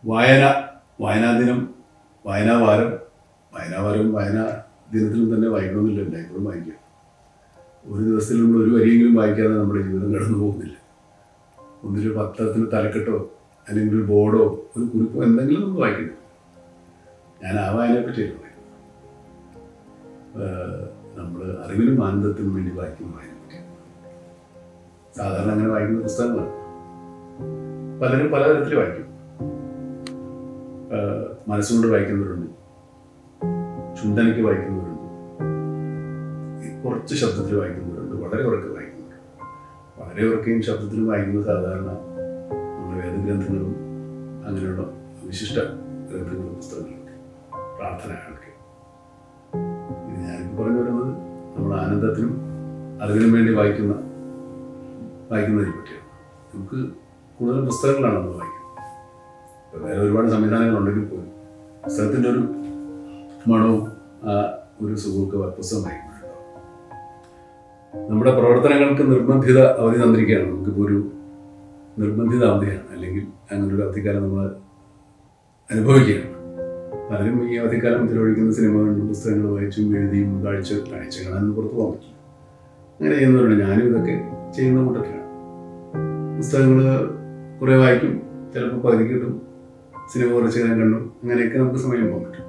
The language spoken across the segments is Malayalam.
വായന വായനാ ദിനം വായനാ വാരം വായനാ വാരവും വായനാ ദിനത്തിലും തന്നെ വായിക്കണമെന്നില്ല എല്ലായ്പ്പോഴും വായിക്കാം ഒരു ദിവസത്തിൽ നമ്മൾ ഒരു വരിയെങ്കിലും വായിക്കാതെ നമ്മുടെ ജീവിതം കടന്നു പോകുന്നില്ല ഒന്നിൽ പത്രത്തിന് തലക്കെട്ടോ അല്ലെങ്കിൽ ഒരു ബോർഡോ ഒരു കുറിപ്പോ എന്തെങ്കിലും നമ്മൾ വായിക്കണം ഞാൻ ആ വായനയെ പറ്റിയല്ല പറയുന്നത് നമ്മൾ അറിവിനും ആനന്ദത്തിനും വേണ്ടി വായിക്കുന്ന വായന പറ്റി സാധാരണ അങ്ങനെ വായിക്കുന്ന പുസ്തകങ്ങളാണ് പലരും പലതരത്തിൽ വായിക്കും ആഹ് മനസ്സുകൊണ്ട് വായിക്കുന്നവരുണ്ട് ചുണ്ടനയ്ക്ക് വായിക്കുന്നവരുണ്ട് കുറച്ച് ശബ്ദത്തിൽ വായിക്കുന്നവരുണ്ട് വളരെ ഉറക്കെ വായിക്കുന്നവരുണ്ട് വളരെ ഉറക്കെയും ശബ്ദത്തിലും വായിക്കുന്നത് സാധാരണ നമ്മുടെ വേദഗ്രന്ഥങ്ങളും അങ്ങനെയുള്ള വിശിഷ്ട ഗ്രന്ഥങ്ങളും പുസ്തകങ്ങളൊക്കെ പ്രാർത്ഥനകളൊക്കെ ഇത് ഞാനിപ്പോൾ പറഞ്ഞു വരുന്നത് നമ്മൾ ആനന്ദത്തിനും അറിവിനും വേണ്ടി വായിക്കുന്ന വായിക്കുന്നതിനെ പറ്റിയാണ് നമുക്ക് കൂടുതൽ പുസ്തകങ്ങളാണ് നമ്മൾ വായിക്കുന്നത് ഇപ്പൊ വേറെ ഒരുപാട് സംവിധാനങ്ങളുണ്ടെങ്കിൽ പോലും പുസ്തകത്തിൻ്റെ ഒരു മണവും ആ ഒരു സുഖമൊക്കെ പുസ്തകം വായിക്കുമ്പോഴുണ്ടാവും നമ്മുടെ പ്രവർത്തനങ്ങൾക്ക് നിർബന്ധിത അവധി തന്നിരിക്കുകയാണ് നമുക്കിപ്പോൾ ഒരു നിർബന്ധിത അവധിയാണ് അല്ലെങ്കിൽ അങ്ങനെ ഒരു അവധിക്കാലം നമ്മൾ അനുഭവിക്കുകയാണ് പലരും ഈ അവധിക്കാലം ചിലവഴിക്കുന്ന സിനിമകളും പുസ്തകങ്ങൾ വായിച്ചും എഴുതിയും കാഴ്ച കാഴ്ച കാണാനൊന്നും പുറത്തു പോകാൻ പറ്റില്ല അങ്ങനെ ചെയ്യുന്നവരുണ്ട് ഞാനും ഇതൊക്കെ ചെയ്യുന്ന കൂട്ടത്തിലാണ് പുസ്തകങ്ങൾ കുറേ വായിക്കും ചിലപ്പോൾ പകുതി കിട്ടും സിനിമ കുറച്ച് നേരം കണ്ടു അങ്ങനെയൊക്കെ നമുക്ക് സമയം പോകാൻ പറ്റും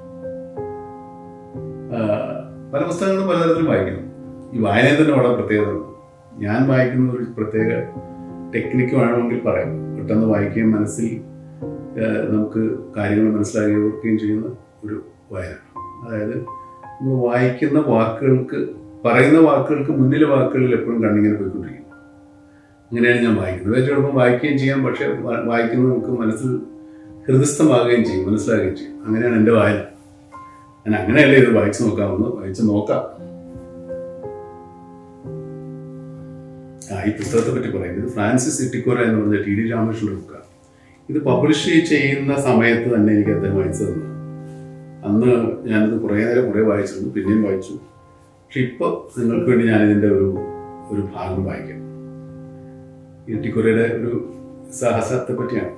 ആ, പല പുസ്തകങ്ങളും പലതരത്തിലും വായിക്കണം ഈ വായനയിൽ തന്നെ വളരെ പ്രത്യേകതയുണ്ട് ഞാൻ വായിക്കുന്ന ഒരു പ്രത്യേക ടെക്നിക്ക് വേണമെങ്കിൽ പറയാം പെട്ടെന്ന് വായിക്കുകയും മനസ്സിൽ ആ, നമുക്ക് കാര്യങ്ങൾ മനസ്സിലാക്കുകയും ഓർക്കുകയും ചെയ്യുന്ന ഒരു വായന അതായത് നമ്മൾ വായിക്കുന്ന വാക്കുകൾക്ക് പറയുന്ന വാക്കുകൾക്ക് മുന്നിലെ വാക്കുകളിൽ എപ്പോഴും കണ്ണിങ്ങനെ പോയിക്കൊണ്ടിരിക്കും അങ്ങനെയാണ് ഞാൻ വായിക്കുന്നത് വെച്ച് ചിലപ്പോൾ വായിക്കുകയും ചെയ്യാം പക്ഷെ വാ- വായിക്കുന്നത് നമുക്ക് മനസ്സിൽ ഹൃദയസ്ഥമാകുകയും ചെയ്യും മനസ്സിലാകുകയും ചെയ്യും അങ്ങനെയാണ് എൻ്റെ വായന ഞാൻ അങ്ങനെയല്ലേ ഇത് വായിച്ചു നോക്കാമെന്ന് വായിച്ചു നോക്കാം ആ ഈ പുസ്തകത്തെ പറ്റി പറയാം ഇത് ഫ്രാൻസിസ് ഇട്ടിക്കോര എന്ന് പറഞ്ഞ ടി ഡി രാമകൃഷ്ണന്റെ ബുക്കാണ് ഇത് പബ്ലിഷ് ചെയ്യുന്ന സമയത്ത് തന്നെ എനിക്ക് അദ്ദേഹം വായിച്ചു തന്നു അന്ന് ഞാനിത് കുറേ നേരം കുറേ വായിച്ചിരുന്നു പിന്നെയും വായിച്ചു പക്ഷെ ഇപ്പോൾ നിങ്ങൾക്ക് വേണ്ടി ഞാനിതിൻ്റെ ഒരു ഒരു ഭാഗം വായിക്കാം ഇട്ടിക്കുറയുടെ ഒരു സാഹസത്തെ പറ്റിയാണ്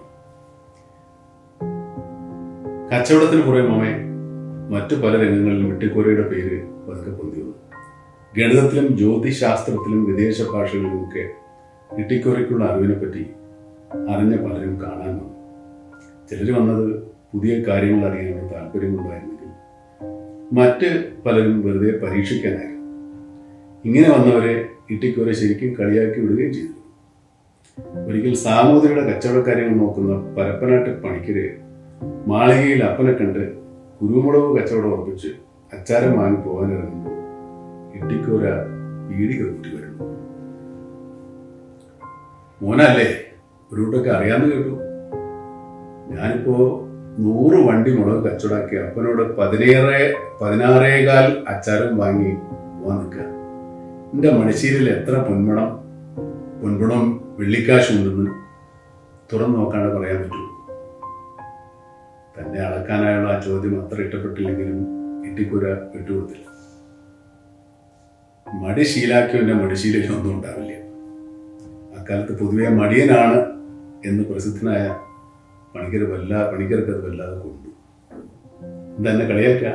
കച്ചവടത്തിന് പുറമെ മറ്റു പല രംഗങ്ങളിലും ഇട്ടിക്കുറയുടെ പേര് പതുക്കെ പൊന്തി വന്നു ഗണിതത്തിലും ജ്യോതിശാസ്ത്രത്തിലും വിദേശ ഭാഷകളിലുമൊക്കെ ഇട്ടിക്കുറയ്ക്കുള്ള അറിവിനെ പറ്റി അറിഞ്ഞ പലരും കാണാൻ വന്നു ചിലർ വന്നത് പുതിയ കാര്യങ്ങൾ അറിയാനുള്ള താല്പര്യമുണ്ടായിരുന്നെങ്കിൽ മറ്റ് പലരും വെറുതെ പരീക്ഷിക്കാനായിരുന്നു ഇങ്ങനെ വന്നവരെ ഇട്ടിക്കുറ ശരിക്കും കളിയാക്കി വിടുകയും ചെയ്തു ഒരിക്കൽ സാമൂതിരിയുടെ കച്ചവടക്കാര്യങ്ങൾ നോക്കുന്ന പരപ്പനാട്ട് പണിക്കര് മാളികയിൽ അപ്പനെ കണ്ട് കുരുമുളക് കച്ചവടം ഉറപ്പിച്ച് അച്ചാരം വാങ്ങി പോകാൻ ഇറങ്ങുമ്പോൾ ഇട്ടിക്കോര പീടിക കൂട്ടി വരുന്നു മോനല്ലേ ഒരു കൂട്ടൊക്കെ അറിയാന്ന് കേട്ടു ഞാനിപ്പോ നൂറ് വണ്ടി മുളക് കച്ചവടാക്കി അപ്പനോട് പതിനേറെ പതിനാറേകാൽ അച്ചാരം വാങ്ങി പോവാൻ നിൽക്കുക എന്റെ മണിശ്ശേരിയിൽ എത്ര പൊന്മണം പൊൻപണം വെള്ളിക്കാശുണ്ടെന്ന് തുറന്നു നോക്കാണ്ട് പറയാൻ പറ്റുള്ളൂ തന്നെ അളക്കാനായുള്ള ആ ചോദ്യം അത്ര ഇഷ്ടപ്പെട്ടില്ലെങ്കിലും ഇട്ടിക്കുര വിട്ടുകൊടുത്തില്ല മടി ശീലാക്കിയവന്റെ മടിശീലയിൽ ഒന്നും ഉണ്ടാവില്ല അക്കാലത്ത് പൊതുവെ മടിയനാണ് എന്ന് പ്രസിദ്ധനായ പണിക്കർ വല്ലാ പണിക്കർക്ക് അത് വല്ലാതെ കൊണ്ടു എന്താ എന്നെ കളിയാക്ക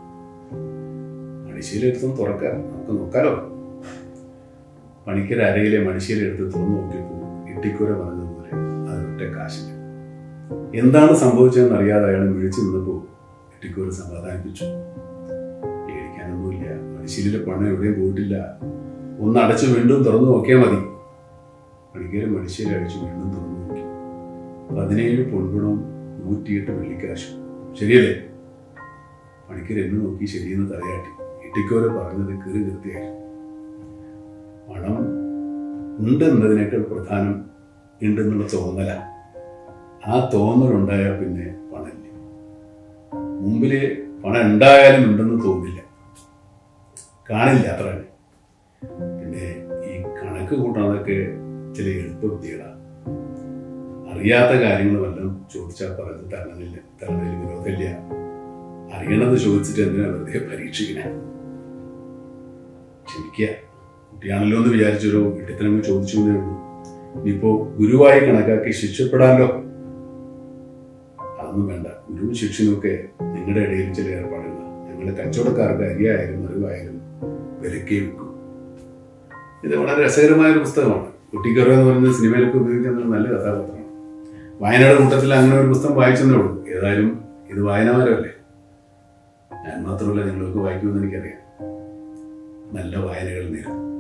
മടിശീല എടുത്തൊന്ന് തുറക്കാം നമുക്ക് നോക്കാലോ പണിക്കർ അരയിലെ മടിശീല എടുത്ത് തുറന്നു നോക്കിയപ്പോൾ ഇട്ടിക്കുര പറഞ്ഞതുപോലെ അതൊറ്റ കാശില്ല എന്താണ് സംഭവിച്ചതെന്ന് അറിയാതെ അയാൾ വിളിച്ചു നിന്നപ്പോൾ ഇട്ടിക്കുര സമാധാനിപ്പിച്ചു പേടിക്കാനൊന്നുമില്ല മടിശീലിലെ പണം എവിടെയും പോയിട്ടില്ല ഒന്ന് അടച്ച് വീണ്ടും തുറന്നു നോക്കിയാൽ മതി പണിക്കര് മടിശ്ശേരി അടിച്ച് വീണ്ടും തുറന്നു നോക്കി പതിനേഴ് പൊൻകുണവും നൂറ്റിയെട്ട് വെള്ളിക്കാശും ശരിയല്ലേ പണിക്കര് എന്നെ നോക്കി ശരിയെന്ന് തലയാട്ടി ഇട്ടിക്കോര പറഞ്ഞത് കീറി കൃത്യമായിരുന്നു പണം ഉണ്ട് എന്നതിനേക്കാൾ പ്രധാനം ഉണ്ടെന്നുള്ള തോന്നല ആ തോന്നലുണ്ടായാൽ പിന്നെ പണമില്ല മുമ്പില് പണം ഉണ്ടായാലും ഉണ്ടെന്ന് തോന്നില്ല കാണില്ല അത്ര തന്നെ. പിന്നെ ഈ കണക്ക് കൂട്ടാനൊക്കെ ചില എളുപ്പവിദ്യകളാണ് അറിയാത്ത കാര്യങ്ങൾ വല്ലതും ചോദിച്ചാൽ പറഞ്ഞ് തരണമില്ല തരണയിൽ വിരോധമില്ല അറിയണത് ചോദിച്ചിട്ട് എന്തിനാ വെറുതെ പരീക്ഷിക്കണേ ക്ഷമിക്കുക കുട്ടിയാണല്ലോ എന്ന് വിചാരിച്ചൊരു ഇട്ടിത്തരങ്ങൾ ചോദിച്ചു എന്നേ ഉള്ളൂ ഇനിയിപ്പോ ഗുരുവായി കണക്കാക്കി ശിക്ഷപ്പെടാമല്ലോ അതൊന്നും അതൊന്നും വേണ്ട ഗുരുവും ശിഷ്യനും ഒക്കെ നിങ്ങളുടെ ഇടയിൽ ചില ഏർപ്പാടുകൾ ഞങ്ങളുടെ കച്ചവടക്കാർക്ക് അരിയായാലും അറിവായാലും വിലക്കേ വെക്കും ഇത് വളരെ രസകരമായ ഒരു പുസ്തകമാണ് കുട്ടിക്കറ എന്ന് പറയുന്നത് സിനിമയിലൊക്കെ ഉപയോഗിക്കുന്ന ഒരു നല്ല കഥാപാത്രമാണ് വായനയുടെ കൂട്ടത്തിൽ അങ്ങനെ ഒരു പുസ്തകം വായിച്ചെന്നേ ഉള്ളൂ ഏതായാലും ഇത് വായനമാരല്ലേ ഞാൻ മാത്രമല്ല നിങ്ങളൊക്കെ വായിക്കുമെന്ന് എനിക്കറിയാം നല്ല വായനകൾ നേരും